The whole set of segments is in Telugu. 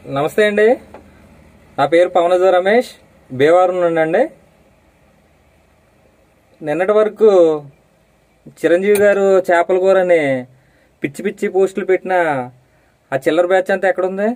నమస్తే అండి నా పేరు పవనజ రమేష్ భీమవరం నుండి అండి నిన్నటి వరకు చిరంజీవి గారు చేపల కూర అని పిచ్చి పిచ్చి పోస్టులు పెట్టిన ఆ చిల్లర బ్యాచ్ అంతా ఎక్కడుంది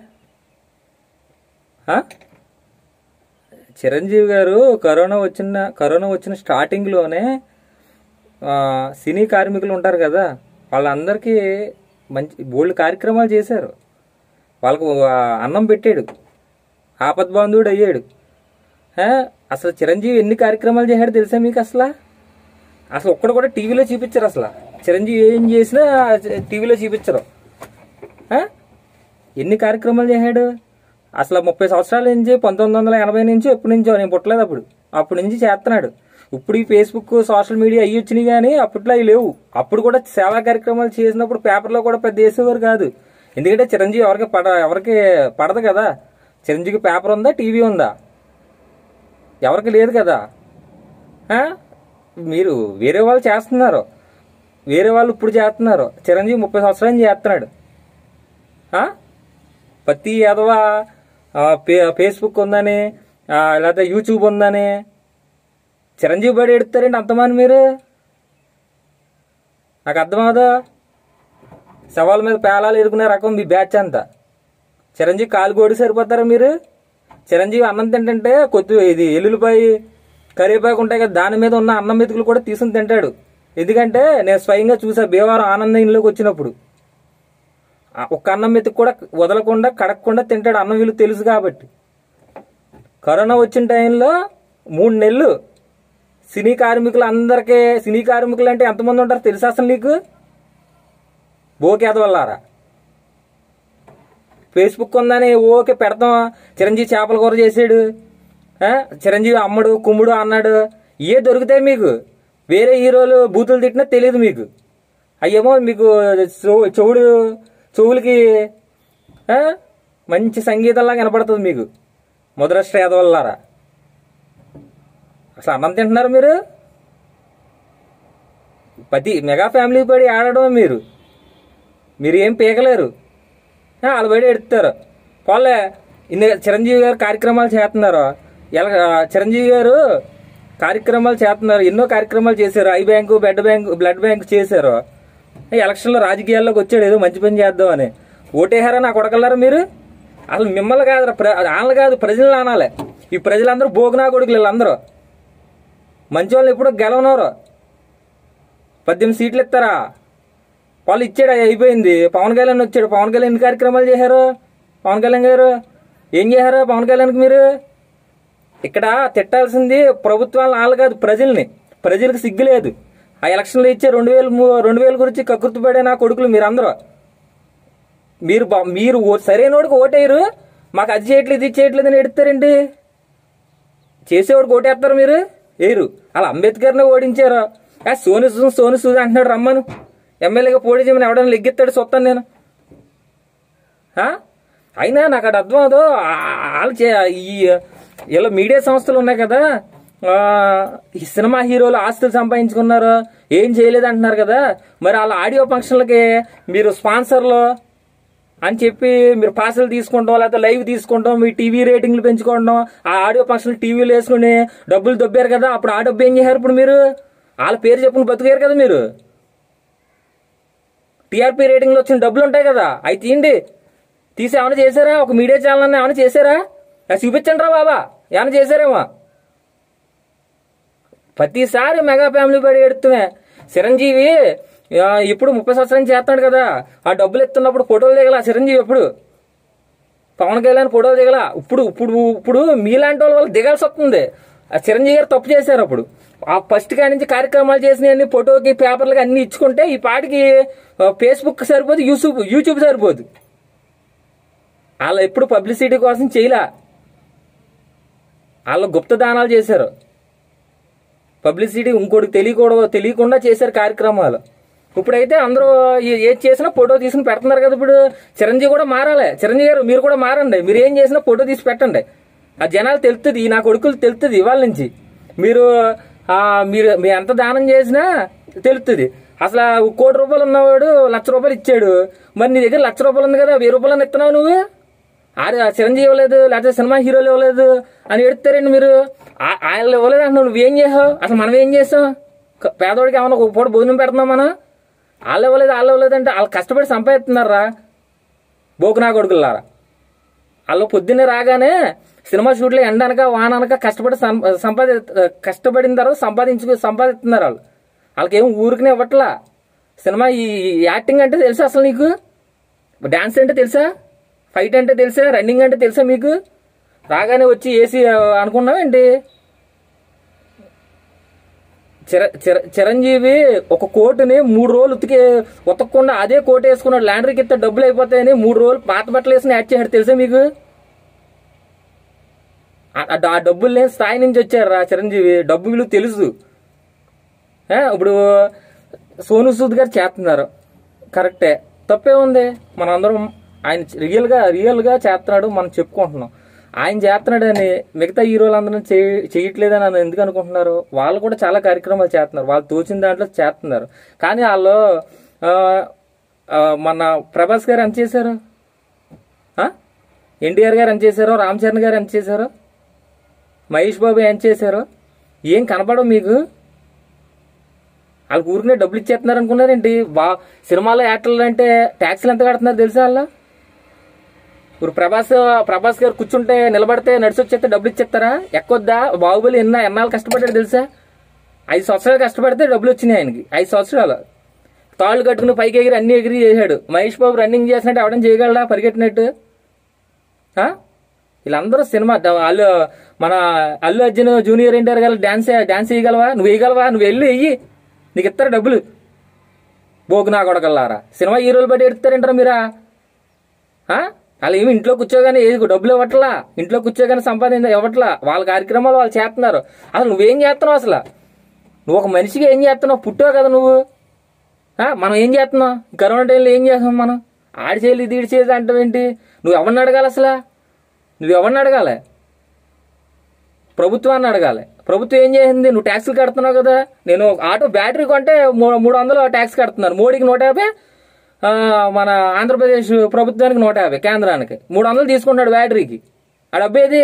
ఆ? చిరంజీవి గారు కరోనా వచ్చిన కరోనా వచ్చిన స్టార్టింగ్లోనే ఆ, సినీ కార్మికులు ఉంటారు కదా వాళ్ళందరికీ మంచి బోల్డ్ కార్యక్రమాలు చేశారు వాళ్ళకు ఆ, అన్నం పెట్టాడు ఆపద్బాంధుడు అయ్యాడు ఆ, అసలు చిరంజీవి ఎన్ని కార్యక్రమాలు చేశాడు తెలుసా మీకు అసలు అసలు ఒక్కడు కూడా టీవీలో చూపించరు అసలు చిరంజీవి ఏం చేసినా టీవీలో చూపించరు ఆ? ఎన్ని కార్యక్రమాలు చేశాడు అసలు ముప్పై సంవత్సరాల నుంచి పంతొమ్మిది వందల ఎనభై నుంచి ఎప్పటి నుంచో నేను పుట్టలేదు అప్పుడు అప్పటి నుంచి చేస్తున్నాడు ఇప్పుడు ఈ ఫేస్బుక్ సోషల్ మీడియా అయ్యి వచ్చినాయి కానీ అప్పట్లో అవి లేవు అప్పుడు కూడా సేవా కార్యక్రమాలు చేసినప్పుడు పేపర్లో కూడా పెద్ద వేసేవారు కాదు ఎందుకంటే చిరంజీవి ఎవరికి పడ ఎవరికి పడదు కదా చిరంజీవి పేపర్ ఉందా టీవీ ఉందా ఎవరికి లేదు కదా ఆ? మీరు వేరే వాళ్ళు చేస్తున్నారు వేరే వాళ్ళు ఇప్పుడు చేస్తున్నారు చిరంజీవి ముప్పై సంవత్సరాల నుంచి చేస్తున్నాడు ఆ? ప్రతి ఎదవ ఆ, ఫే- ఫేస్బుక్ ఉందని ఆ, లేకపోతే యూట్యూబ్ ఉందని చిరంజీవి బడి ఎడుతారండి అంతమంది మీరు నాకు అర్థమవుదా శవాల మీద పేలాలు ఎరుకునే రకం మీ బ్యాచ్ అంతా చిరంజీవి కాలు గోడి సరిపోతారా మీరు చిరంజీవి అన్నం తింటుంటే కొద్ది ఇది ఎల్లుల్లిపాయ కరివేపాకు ఉంటాయి కదా దాని మీద ఉన్న అన్నం మెతుకులు కూడా తీసుకుని తింటాడు ఎందుకంటే నేను స్వయంగా చూసా భీమవరం ఆనంద ఇంట్లోకి వచ్చినప్పుడు ఆ ఒక్క అన్నం మెతుకు కూడా వదలకుండా కడగకుండా తింటాడు అన్నం వీళ్ళు తెలుసు కాబట్టి కరోనా వచ్చిన టైంలో మూడు నెలలు సినీ కార్మికులు అందరికీ సినీ కార్మికులు అంటే ఎంతమంది ఉంటారు తెలుసా అసలు నీకు బోకేదవల్లారా ఫేస్బుక్ ఉందని ఓకే పెడతాం చిరంజీవి చేపల కూర చేసాడు ఆ? చిరంజీవి అమ్మడు కుమ్ముడు అన్నాడు ఏ దొరుకుతాయి మీకు వేరే హీరోలు బూతులు తిట్టినా తెలియదు మీకు అయ్యేమో మీకు చెవు- చెవుడు చెవులకి ఆ? మంచి సంగీతంలా కనపడుతుంది మీకు ముద్రష్ట యాదవల్లారా అసలు అన్నం తింటున్నారు మీరు ప్రతి మెగా ఫ్యామిలీ పడి ఆడడం మీరు మీరు ఏం పీకలేరు ఆ, వాళ్ళు బయట ఎడుతారు పోలే ఇన్ని చిరంజీవి గారు కార్యక్రమాలు చేస్తున్నారు ఎలా చిరంజీవి గారు కార్యక్రమాలు చేస్తున్నారు ఎన్నో కార్యక్రమాలు చేశారు eye bank bed bank blood bank చేశారు ఎలక్షన్లో రాజకీయాల్లోకి వచ్చాడు ఏదో మంచి పని చేద్దామని ఓటేహారా నా కొడకల్లారా మీరు అసలు మిమ్మల్ని కాదు ప్ర వాళ్ళని కాదు ప్రజలను అనాలి ఈ ప్రజలందరూ భోగనా కొడుకులు వీళ్ళందరూ మంచి వాళ్ళు ఎప్పుడు గెలవనరు పద్దెనిమిది సీట్లు ఇస్తారా వాళ్ళు ఇచ్చాడు అది అయిపోయింది పవన్ కళ్యాణ్ వచ్చాడు పవన్ కళ్యాణ్ ఎన్ని కార్యక్రమాలు చేశారు పవన్ కళ్యాణ్ గారు ఏం చేశారు పవన్ కళ్యాణ్కి మీరు ఇక్కడ తిట్టాల్సింది ప్రభుత్వాలను వాళ్ళు కాదు ప్రజల్ని ప్రజలకు సిగ్గు లేదు ఆ ఎలక్షన్లో ఇచ్చే రెండు వేలు మూ- రెండు వేల గురించి కకృతిపడే నా కొడుకులు మీరందరూ మీరు బా- మీరు ఓ- సరైనోడికి ఓటేయరు మాకు అది చేయట్లేదు ఇది చేయట్లేదు అని ఎడతారండి చేసేవాడికి ఓటేస్తారు మీరు వేయరు అలా అంబేద్కర్ని ఓడించారు ఆ సోను సూద్ సోను సూద్ అంటున్నాడు రమ్మను ఎమ్మెల్యేగా పోటీ చేయమని ఎవడన్నా లెగ్గెత్తాడు చూస్తాను నేను ఆ? అయినా నాకు అది అర్థం అవదు వాళ్ళు చే ఈ ఇలా మీడియా సంస్థలు ఉన్నాయి కదా ఆ, ఈ సినిమా హీరోలు ఆస్తులు సంపాదించుకున్నారు ఏం చేయలేదు అంటున్నారు కదా మరి వాళ్ళ ఆడియో ఫంక్షన్లకి మీరు స్పాన్సర్లు అని చెప్పి మీరు పాసలు తీసుకుంటాం లేకపోతే లైవ్ తీసుకుంటాం మీ టీవీ రేటింగ్లు పెంచుకోవడం ఆ ఆడియో ఫంక్షన్ టీవీలు వేసుకుని డబ్బులు దొబ్బారు కదా అప్పుడు ఆ డబ్బు ఏం చేశారు ఇప్పుడు మీరు వాళ్ళ పేరు చెప్పుకుని బతికారు కదా మీరు టీఆర్పీ రేటింగ్లో వచ్చిన డబ్బులు ఉంటాయి కదా అవి తీయండి తీసి ఏమైనా చేశారా ఒక మీడియా ఛానల్ అన్న ఏమైనా చేశారా అది చూపించండి రా బాబా ఏమైనా చేశారేమో ప్రతిసారి మెగా ఫ్యామిలీ పడి ఎడుతుమే చిరంజీవి ఆ, ఇప్పుడు ముప్పై సంవత్సరం చేస్తున్నాడు కదా ఆ డబ్బులు ఎత్తున్నప్పుడు ఫోటోలు దిగల చిరంజీవి ఎప్పుడు పవన్ కళ్యాణ్ ఫోటోలు దిగల ఇప్పుడు ఇప్పుడు ఇప్పుడు మీలాంటి వాళ్ళ వల్ల దిగాల్సి వస్తుంది ఆ చిరంజీవి గారు తప్పు చేశారు అప్పుడు ఆ ఫస్ట్ కాడి నుంచి కార్యక్రమాలు చేసినవన్నీ ఫోటోకి పేపర్లకి అన్ని ఇచ్చుకుంటే ఈ పాటికి ఆ, ఫేస్బుక్ సరిపోదు యూట్యూబ్ యూట్యూబ్ సరిపోదు వాళ్ళు ఎప్పుడు పబ్లిసిటీ కోసం చేయలే వాళ్ళు గుప్త దానాలు చేశారు పబ్లిసిటీ ఇంకోటి తెలియకూడదు తెలియకుండా చేశారు కార్యక్రమాలు ఇప్పుడైతే అందరూ ఏ- ఏది చేసినా ఫోటో తీసుకుని పెడుతున్నారు కదా ఇప్పుడు చిరంజీవి కూడా మారాలి చిరంజీవి గారు మీరు కూడా మారండి మీరు ఏం చేసినా ఫోటో తీసి పెట్టండి ఆ జనాలు తెలుస్తుంది నా కొడుకులు తెలుస్తుంది ఇవాళ నుంచి మీరు ఆ, మీరు మీరు ఎంత దానం చేసినా తెలుస్తుంది అసలు ఆ కోటి రూపాయలు ఉన్నవాడు లక్ష రూపాయలు ఇచ్చాడు మరి నీ దగ్గర లక్ష రూపాయలు ఉంది కదా వెయ్యి రూపాయలు ఇస్తున్నావు నువ్వు ఆరు చిరంజీవి ఇవ్వలేదు లేకపోతే సినిమా హీరోలు ఇవ్వలేదు అని ఎడతారండి మీరు ఆ- ఆయన ఇవ్వలేదు అంటున్నావు నువ్వేం చేసావు అసలు మనం ఏం చేసాం క- పేదవాడికి ఏమన్నా ఒక పూట భోజనం పెడుతున్నాం మనం వాళ్ళు ఇవ్వలేదు వాళ్ళు ఇవ్వలేదు అంటే వాళ్ళు కష్టపడి సంపాదిస్తున్నారా బోకునా కొడుకులారా వాళ్ళు పొద్దున్నే రాగానే సినిమా షూట్లో ఎండనక వాననక కష్టపడి సం- సంపాది కష్టపడిన తర్వాత సంపాదించు సంపాదిస్తున్నారు వాళ్ళు వాళ్ళకి ఏం ఊరికనే ఇవ్వట్లా సినిమా ఈ ఈ యాక్టింగ్ అంటే తెలుసా అసలు నీకు డాన్స్ అంటే తెలుసా ఫైట్ అంటే తెలుసా రన్నింగ్ అంటే తెలుసా మీకు రాగానే వచ్చి ఏసీ అనుకున్నావు ఏంటి చిర చిర చిరంజీవి ఒక కోటుని మూడు రోజులు ఉతికి ఉతకకుండా అదే కోట్ వేసుకున్నాడు ల్యాండరీకి ఇస్తే డబ్బులు అయిపోతాయని మూడు రోజులు పాత బట్టలు వేసుకుని యాడ్ చేశాడు తెలుసా మీకు ఆ- ఆ ఆ డబ్బులు లేని స్థాయి నుంచి వచ్చారు రా చిరంజీవి డబ్బు విలువ తెలుసు ఏ, ఇప్పుడు సోను సూద్ గారు చేస్తున్నారు కరెక్టే తప్పే ఉంది మనందరం ఆయన రియల్గా రియల్గా చేస్తున్నాడు మనం చెప్పుకుంటున్నాం ఆయన చేస్తున్నాడని మిగతా హీరోలందరూ చేయ చేయట్లేదని అని ఎందుకు అనుకుంటున్నారు వాళ్ళు కూడా చాలా కార్యక్రమాలు చేస్తున్నారు వాళ్ళు తోచిన దాంట్లో చేస్తున్నారు కానీ వాళ్ళు ఆ, ఆ, మన ప్రభాస్ గారు ఎంత చేశారు ఎన్టీఆర్ గారు ఎంత చేశారో రామ్ చరణ్ గారు ఎంత చేశారో మహేష్ బాబు ఏం చేశారో ఏం కనపడవు మీకు వాళ్ళకి ఊరికనే డబ్బులు ఇచ్చేస్తున్నారు అనుకున్నారేంటి బా సినిమాలో యాక్టర్లు అంటే ట్యాక్సీలు ఎంత కడుతున్నారు తెలుసా వాళ్ళ ఇప్పుడు ప్రభాస్ ప్రభాస్ గారు కూర్చుంటే నిలబడితే నడిచి వచ్చేస్తే డబ్బులు ఇచ్చేస్తారా ఎక్కొద్దా బాహుబలి ఎన్న ఎన్నాళ్ళు కష్టపడ్డాడు తెలుసా ఐదు సంవత్సరాలు కష్టపడితే డబ్బులు వచ్చినాయి ఆయనకి ఐదు సంవత్సరాలు తాళ్ళు కట్టుకుని పైకి ఎగిరి అన్ని ఎగిరి చేశాడు మహేష్ బాబు రన్నింగ్ చేసినట్టు అవడం చేయగలడా పరిగెట్టినట్టు ఆ? వీళ్ళందరూ సినిమా ద- అల్లు మన అల్లు అర్జున్ జూనియర్ ఎన్టీఆర్ గారు డాన్స్ డాన్స్ వేయగలవా నువ్వు వేయగలవా నువ్వు వెళ్ళి వెయ్యి నీకు ఇస్తారు డబ్బులు బోగు నా కొడకల్లారా సినిమా హీరోలు బట్టి ఎడతారంటారా మీరా ఆ? వాళ్ళు ఏమి ఇంట్లో కూర్చోగానే ఏది డబ్బులు ఇవ్వట్లా ఇంట్లో కూర్చోగానే సంపాదించ ఇవ్వట్లా వాళ్ళ కార్యక్రమాలు వాళ్ళు చేస్తున్నారు అసలు నువ్వేం చేస్తున్నావు అసలు నువ్వు ఒక మనిషిగా ఏం చేస్తున్నావు పుట్టావు కదా నువ్వు ఆ, మనం ఏం చేస్తున్నాం ఈ కరోనా టైంలో ఏం చేస్తాం మనం ఆడి చేయలేదు ఇది ఈడి చేయలేదు అంటే ఏంటి నువ్వు ఎవరిని అడగాలి అసలు నువ్వు ఎవరిని అడగాలి ప్రభుత్వాన్ని అడగాలి ప్రభుత్వం ఏం చేసింది నువ్వు ట్యాక్సులు కడుతున్నావు కదా నేను ఆటో బ్యాటరీ కొంటే మూ- మూడు వందలు ట్యాక్స్ కడుతున్నారు మోడీకి నూట యాభై ఆ, మన ఆంధ్రప్రదేశ్ ప్రభుత్వానికి నూట యాభై కేంద్రానికి మూడు వందలు తీసుకుంటాడు బ్యాటరీకి ఆ డబ్బు ఏది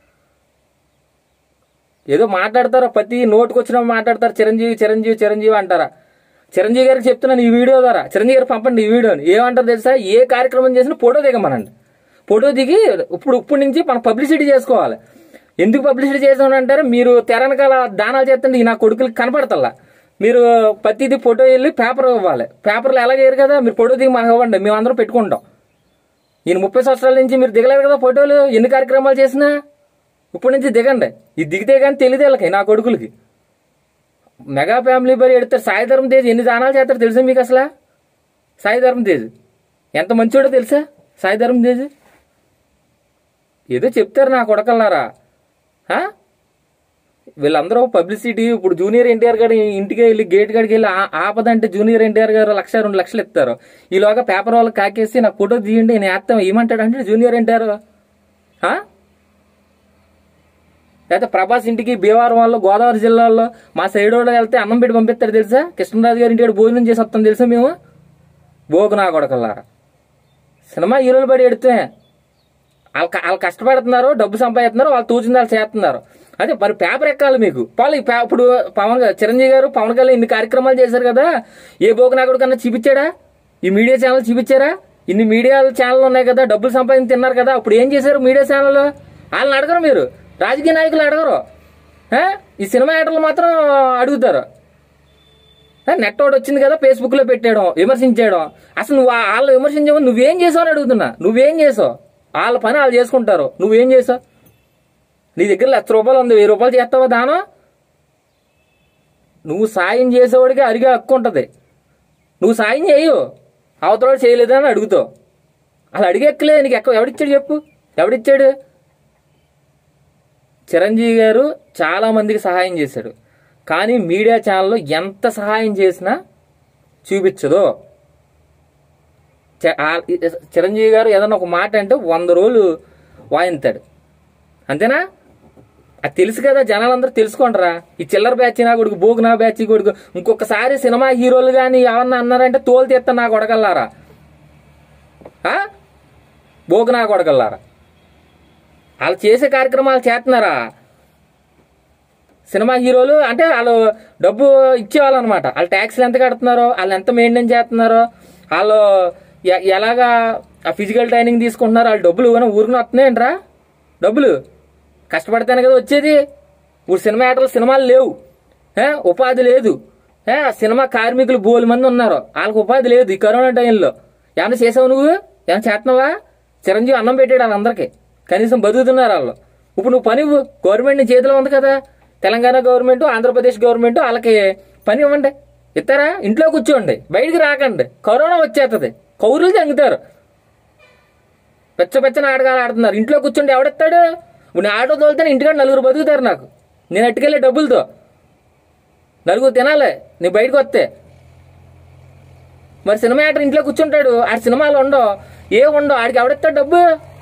ఏదో మాట్లాడతారు ప్రతి నోటుకు వచ్చిన మాట్లాడతారు చిరంజీవి చిరంజీవి చిరంజీవి అంటారా చిరంజీవి గారికి చెప్తున్నాను ఈ వీడియో ద్వారా చిరంజీవి గారికి పంపండి ఈ వీడియోని ఏమంటారు తెలుసా ఏ కార్యక్రమం చేసినా ఫోటో దిగమనండి ఫోటో దిగి ఇప్పుడు ఇప్పుడు నుంచి మనం పబ్లిసిటీ చేసుకోవాలి ఎందుకు పబ్లిసిటీ చేసామంటారు మీరు తెర వెనకాల దానాలు చేస్తుంటే ఈ నా కొడుకులకి కనపడతల్లా మీరు ప్రతిదీ ఫోటో వెళ్ళి పేపర్ ఇవ్వాలి పేపర్లు ఎలాగేయరు కదా మీరు ఫోటో దిగి మాకు ఇవ్వండి మేము అందరం పెట్టుకుంటాం ఈయన ముప్పై సంవత్సరాల నుంచి మీరు దిగలేరు కదా ఫోటోలు ఎన్ని కార్యక్రమాలు చేసినా ఇప్పటి నుంచి దిగండి ఇది దిగితే కానీ తెలియదు వీళ్ళకి నా కొడుకులకి మెగా ఫ్యామిలీ బరి ఎడతారు సాయి ధర్మ తేజ్ ఎన్ని దానాలు చేస్తారు తెలుసా మీకు అసలు సాయి ధర్మ తేజ్ ఎంత మంచోడో తెలుసా సాయి ధర్మ తేజ్ ఏదో చెప్తారు నా కొడకల్లారా ఆ? వీళ్ళందరూ పబ్లిసిటీ ఇప్పుడు జూనియర్ ఎన్టీఆర్ గారు ఇంటికి వెళ్ళి గేట్ కాడికి వెళ్ళి ఆ- ఆపదంటే జూనియర్ ఎన్టీఆర్ గారు లక్ష రెండు లక్షలు ఇస్తారు ఈలోగా పేపర్ వాళ్ళకి కాకేసి నాకు ఫోటో తీయండి నేను వేస్తాం ఏమంటాడు అంటే జూనియర్ ఎన్టీఆర్ ఆ? లేకపోతే ప్రభాస్ ఇంటికి భీమవరం వాళ్ళు గోదావరి జిల్లాలో మా సైడ్ వాళ్ళు వెళ్తే అన్నం పెట్టి పంపిస్తారు తెలుసా కృష్ణరాజు గారి ఇంటికి భోజనం చేసి వస్తాం తెలుసా మేము బోగు నా కొడకల్లారా సినిమా హీరోలు పడి ఎడితే వాళ్ళు క- వాళ్ళు కష్టపడుతున్నారు డబ్బు సంపాదిస్తున్నారు వాళ్ళు తూచింది వాళ్ళు చేస్తున్నారు అదే మరి పేపర్ ఎక్కాలి మీకు పాలు ఈ పే- ఇప్పుడు పవన్ గా- చిరంజీవి గారు పవన్ కళ్యాణ్ ఇన్ని కార్యక్రమాలు చేశారు కదా ఏ బోగనాకుడు కన్నా చూపించాడా ఈ మీడియా ఛానల్ చూపించారా ఇన్ని మీడియా ఛానల్ ఉన్నాయి కదా డబ్బులు సంపాదించి తిన్నారు కదా అప్పుడు ఏం చేశారు మీడియా ఛానల్ వాళ్ళని అడగరు మీరు రాజకీయ నాయకులు అడగరు ఆ? ఈ సినిమా యాక్టర్లు మాత్రం అడుగుతారు ఆ, నెట్ ఒకటి వచ్చింది కదా ఫేస్బుక్ లో పెట్టేయడం విమర్శించేయడం అసలు నువ్వు ఆ- వాళ్ళు విమర్శించావు నువ్వేం చేసావు అని అడుగుతున్నా నువ్వేం చేసావు వాళ్ళ పని వాళ్ళు చేసుకుంటారు నువ్వేం చేసావు నీ దగ్గర లక్ష రూపాయలు ఉంది వెయ్యి రూపాయలు చేస్తావా దానం నువ్వు సాయం చేసేవాడికి అరిగే హక్కు ఉంటుంది నువ్వు సాయం చేయు అవతల చేయలేదని అడుగుతావు అలా అడిగెక్కలేదు నీకు ఎక్క ఎవడిచ్చాడు చెప్పు ఎవడిచ్చాడు చిరంజీవి గారు చాలా మందికి సహాయం చేశాడు కానీ మీడియా ఛానల్లో ఎంత సహాయం చేసినా చూపించదు చ- ఆ- చిరంజీవి గారు ఏదన్నా ఒక మాట అంటే వంద రోజులు వాయిస్తాడు అంతేనా అది తెలుసు కదా జనాలందరూ తెలుసుకుంటారా ఈ చిల్లర బ్యాచ్ నా కొడుకు బోగు నా బ్యాచ్ కొడుకు ఇంకొకసారి సినిమా హీరోలు కానీ ఏమన్నా అన్నారంటే తోలు తీస్తా నా కొడగల్లారా ఆ? బోగు నా కొడగల్లారా వాళ్ళు చేసే కార్యక్రమాలు చేస్తున్నారా సినిమా హీరోలు అంటే వాళ్ళు డబ్బు ఇచ్చేవాళ్ళు అనమాట వాళ్ళు ట్యాక్స్లు ఎంత కడుతున్నారో వాళ్ళు ఎంత మెయింటైన్ చేస్తున్నారో వాళ్ళు ఎ- ఎలాగా ఆ ఫిజికల్ ట్రైనింగ్ తీసుకుంటున్నారో వాళ్ళు డబ్బులు ఏమైనా ఊరిని వస్తున్నాయంట్రా డబ్బులు కష్టపడితేనే కదా వచ్చేది ఇప్పుడు సినిమా యాక్టర్లు సినిమాలు లేవు ఏ? ఉపాధి లేదు ఏ? ఆ సినిమా కార్మికులు బోలు మంది ఉన్నారు వాళ్ళకి ఉపాధి లేదు ఈ కరోనా టైంలో ఏమన్నా చేసావు నువ్వు ఏమైనా చేస్తున్నావా చిరంజీవి అన్నం పెట్టాడు వాళ్ళందరికీ కనీసం బతుకుతున్నారు వాళ్ళు ఇప్పుడు నువ్వు పని ఇవ్వు. గవర్నమెంట్ నీ చేతిలో ఉంది కదా తెలంగాణ గవర్నమెంట్ ఆంధ్రప్రదేశ్ గవర్నమెంట్ వాళ్ళకి పని ఇవ్వండి ఇస్తారా ఇంట్లో కూర్చోండి బయటికి రాకండి కరోనా వచ్చేస్తుంది కౌరులు చంగుతారు పెచ్చ పెచ్చ నాటకాలు ఆడుతున్నారు ఇంట్లో కూర్చుంటే ఎవడెత్తాడు ఇప్పుడు నేను ఆటో తోలితే ఇంటికాడ నలుగురు బతుకుతారు నాకు నేను అట్టుకెళ్ళే డబ్బులతో నలుగురు తినాలి నీ బయటకు వస్తే మరి సినిమా యాక్టర్ ఇంట్లో కూర్చుంటాడు ఆడి సినిమాలు ఉండవు ఏ ఉండవు ఆడికి ఎవడెత్తాడు డబ్బు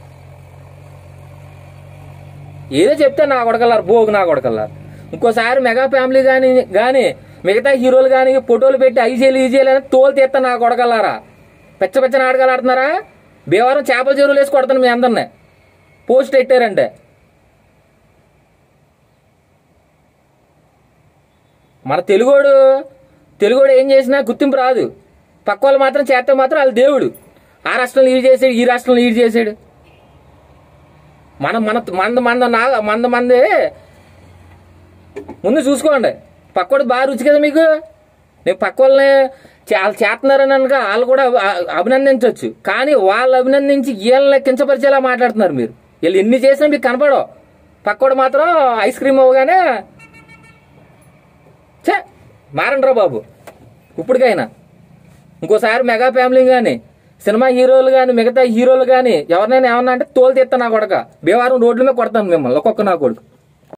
ఏదో చెప్తే నా కొడకల్లారు భోగు నా కొడకల్లారు ఇంకోసారి మెగా ఫ్యామిలీ కానీ కానీ మిగతా హీరోలు కానీ ఫోటోలు పెట్టి ఐజీలు ఈజీలు అని తోలు తీస్తా నా కొడకల్లారా పెచ్చ పెచ్చ నాటకాలు ఆడుతున్నారా భీమవరం చేపల చెరువులు వేసి కొడతాను మీ అందరినీ పోస్ట్ పెట్టారంటే మన తెలుగోడు తెలుగోడు ఏం చేసినా గుర్తింపు రాదు పక్క వాళ్ళు మాత్రం చేస్తే మాత్రం వాళ్ళు దేవుడు ఆ రాష్ట్రంలో ఈడు చేసాడు ఈ రాష్ట్రంలో ఈడు చేసాడు మన మన మంద మంద నా మంద మంది ముందు చూసుకోండి పక్కోడు బాగా రుచి కదా మీకు నేను పక్క వాళ్ళని వాళ్ళు చేస్తున్నారని అనక వాళ్ళు కూడా అ- అభినందించవచ్చు కానీ వాళ్ళు అభినందించి వీళ్ళని కించపరిచేలా మాట్లాడుతున్నారు మీరు వీళ్ళు ఎన్ని చేసినా మీకు కనపడవు పక్కోడు మాత్రం ఐస్ క్రీమ్ అవ్వగానే చే మారండ్రా బాబు ఇప్పటికైనా ఇంకోసారి మెగా ఫ్యామిలీ కానీ సినిమా హీరోలు కానీ మిగతా హీరోలు కానీ ఎవరినైనా ఏమన్నా అంటే తోలు తీస్తా నా కొడక భీమవరం రోడ్ల మీద కొడతాను మిమ్మల్ని ఒక్కొక్క నా కొడుకు